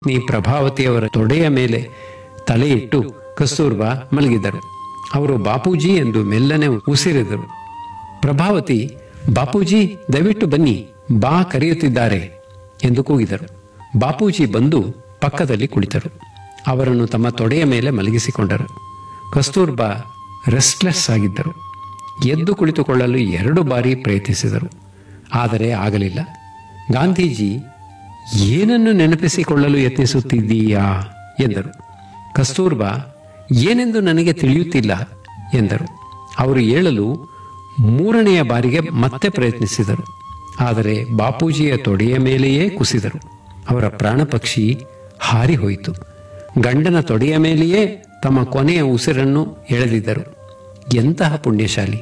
ನೀ ಪ್ರಭಾವತಿಯವರ ತೊಡೆಯ ಮೇಲೆ ತಲೆ ಇಟ್ಟು ಕಸ್ತೂರ್ಬಾ ಮಲಗಿದರು ಅವರು ಬಾಪೂಜಿ ಎಂದು ಮೆಲ್ಲನೆ ಉಸಿರಿದರು ಪ್ರಭಾವತಿ ಬಾಪೂಜಿ ದಯವಿಟ್ಟು ಬನ್ನಿ ಬಾ ಕರೆಯುತ್ತಿದ್ದಾರೆ ಎಂದು ಕೂಗಿದರು ಬಾಪೂಜಿ ಬಂದು ಪಕ್ಕದಲ್ಲಿ ಕುಳಿತರು ಅವರನ್ನು ತಮ್ಮ ತೊಡೆಯ ಮೇಲೆ ಮಲಗಿಸಿಕೊಂಡರು ಕಸ್ತೂರ್ಬಾ ರೆಸ್ಟ್ಲೆಸ್ ಆಗಿದ್ದರು ಎದ್ದು ಕುಳಿತುಕೊಳ್ಳಲು ಎರಡು ಬಾರಿ ಪ್ರಯತ್ನಿಸಿದರು ಆದರೆ ಆಗಲಿಲ್ಲ ಗಾಂಧೀಜಿ ಏನನ್ನು ನೆನಪಿಸಿಕೊಳ್ಳಲು ಯತ್ನಿಸುತ್ತಿದ್ದೀಯಾ ಎಂದರು ಕಸ್ತೂರ್ಬಾ ಏನೆಂದು ನನಗೆ ತಿಳಿಯುತ್ತಿಲ್ಲ ಎಂದರು ಅವರು ಏಳಲು ಮೂರನೆಯ ಬಾರಿಗೆ ಮತ್ತೆ ಪ್ರಯತ್ನಿಸಿದರು ಆದರೆ ಬಾಪೂಜಿಯ ತೊಡೆಯ ಮೇಲೆಯೇ ಕುಸಿದರು ಅವರ ಪ್ರಾಣ ಪಕ್ಷಿ ಹಾರಿ ಹೋಯಿತು ಗಂಡನ ತೊಡೆಯ ಮೇಲೆಯೇ ತಮ್ಮ ಕೊನೆಯ ಉಸಿರನ್ನು ಎಳೆದಿದ್ದರು ಎಂತಹ ಪುಣ್ಯಶಾಲಿ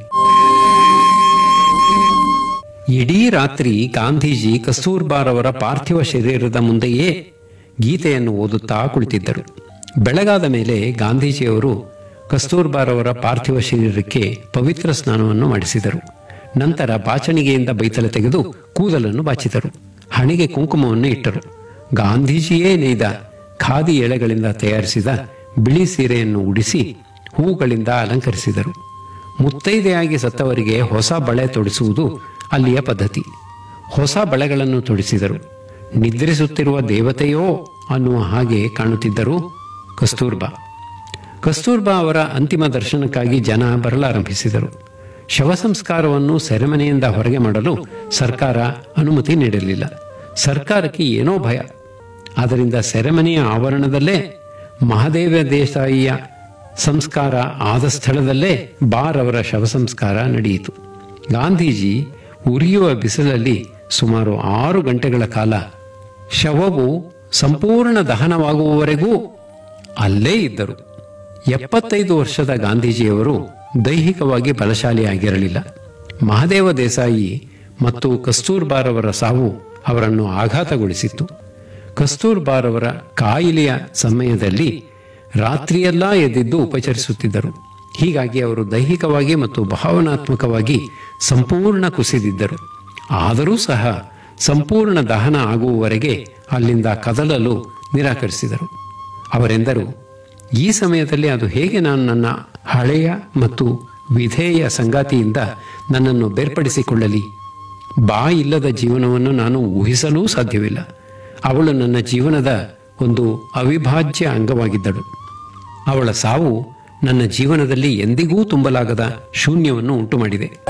ಇಡೀ ರಾತ್ರಿ ಗಾಂಧೀಜಿ ಕಸ್ತೂರ್ಬಾರವರ ಪಾರ್ಥಿವ ಶರೀರದ ಮುಂದೆಯೇ ಗೀತೆಯನ್ನು ಓದುತ್ತಾ ಕುಳಿತಿದ್ದರು ಬೆಳಗಾದ ಮೇಲೆ ಗಾಂಧೀಜಿಯವರು ಕಸ್ತೂರ್ಬಾರವರ ಪಾರ್ಥಿವ ಶರೀರಕ್ಕೆ ಪವಿತ್ರ ಸ್ನಾನವನ್ನು ಮಾಡಿಸಿದರು ನಂತರ ಬಾಚಣಿಗೆಯಿಂದ ಬೈತಲೆ ತೆಗೆದು ಕೂದಲನ್ನು ಬಾಚಿದರು ಹಣೆಗೆ ಕುಂಕುಮವನ್ನು ಇಟ್ಟರು ಗಾಂಧೀಜಿಯೇ ನೇಯ್ದ ಖಾದಿ ಎಳೆಗಳಿಂದ ತಯಾರಿಸಿದ ಬಿಳಿ ಸೀರೆಯನ್ನು ಉಡಿಸಿ ಹೂಗಳಿಂದ ಅಲಂಕರಿಸಿದರು ಮುತ್ತೈದೆಯಾಗಿ ಸತ್ತವರಿಗೆ ಹೊಸ ಬಳೆ ತೊಡಿಸುವುದು ಅಲ್ಲಿಯ ಪದ್ಧತಿ ಹೊಸ ಬಳೆಗಳನ್ನು ತೊಡಿಸಿದರು ನಿದ್ರಿಸುತ್ತಿರುವ ದೇವತೆಯೋ ಅನ್ನುವ ಹಾಗೆ ಕಾಣುತ್ತಿದ್ದರು ಕಸ್ತೂರ್ಬಾ ಕಸ್ತೂರ್ಬಾ ಅವರ ಅಂತಿಮ ದರ್ಶನಕ್ಕಾಗಿ ಜನ ಬರಲಾರಂಭಿಸಿದರು ಶವ ಸಂಸ್ಕಾರವನ್ನು ಸೆರೆಮನೆಯಿಂದ ಹೊರಗೆ ಮಾಡಲು ಸರ್ಕಾರ ಅನುಮತಿ ನೀಡಲಿಲ್ಲ ಸರ್ಕಾರಕ್ಕೆ ಏನೋ ಭಯ ಆದ್ದರಿಂದ ಸೆರೆಮನೆಯ ಆವರಣದಲ್ಲೇ ಮಹಾದೇವ ದೇಸಾಯಿಯ ಸಂಸ್ಕಾರ ಆದ ಸ್ಥಳದಲ್ಲೇ ಬಾರ್ ಅವರ ಶವ ಸಂಸ್ಕಾರ ನಡೆಯಿತು ಗಾಂಧೀಜಿ ಉರಿಯುವ ಬಿಸಿಲಲ್ಲಿ ಸುಮಾರು ಆರು ಗಂಟೆಗಳ ಕಾಲ ಶವವು ಸಂಪೂರ್ಣ ದಹನವಾಗುವವರೆಗೂ ಅಲ್ಲೇ ಇದ್ದರು ಎಪ್ಪತ್ತೈದು ವರ್ಷದ ಗಾಂಧೀಜಿಯವರು ದೈಹಿಕವಾಗಿ ಬಲಶಾಲಿಯಾಗಿರಲಿಲ್ಲ ಮಹಾದೇವ ದೇಸಾಯಿ ಮತ್ತು ಕಸ್ತೂರ್ಬಾರವರ ಸಾವು ಅವರನ್ನು ಆಘಾತಗೊಳಿಸಿತ್ತು ಕಸ್ತೂರ್ಬಾರವರ ಕಾಯಿಲೆಯ ಸಮಯದಲ್ಲಿ ರಾತ್ರಿಯೆಲ್ಲ ಎದ್ದಿದ್ದು ಉಪಚರಿಸುತ್ತಿದ್ದರು ಹೀಗಾಗಿ ಅವರು ದೈಹಿಕವಾಗಿ ಮತ್ತು ಭಾವನಾತ್ಮಕವಾಗಿ ಸಂಪೂರ್ಣ ಕುಸಿದಿದ್ದರು ಆದರೂ ಸಹ ಸಂಪೂರ್ಣ ದಹನ ಆಗುವವರೆಗೆ ಅಲ್ಲಿಂದ ಕದಲಲು ನಿರಾಕರಿಸಿದರು ಅವರೆಂದರು ಈ ಸಮಯದಲ್ಲಿ ಅದು ಹೇಗೆ ನಾನು ನನ್ನ ಹಳೆಯ ಮತ್ತು ವಿಧೇಯ ಸಂಗಾತಿಯಿಂದ ನನ್ನನ್ನು ಬೇರ್ಪಡಿಸಿಕೊಳ್ಳಲಿ ಬಾ ಇಲ್ಲದ ಜೀವನವನ್ನು ನಾನು ಊಹಿಸಲೂ ಸಾಧ್ಯವಿಲ್ಲ ಅವಳು ನನ್ನ ಜೀವನದ ಒಂದು ಅವಿಭಾಜ್ಯ ಅಂಗವಾಗಿದ್ದಳು ಅವಳ ಸಾವು ನನ್ನ ಜೀವನದಲ್ಲಿ ಎಂದಿಗೂ ತುಂಬಲಾಗದ ಶೂನ್ಯವನ್ನು ಉಂಟುಮಾಡಿದೆ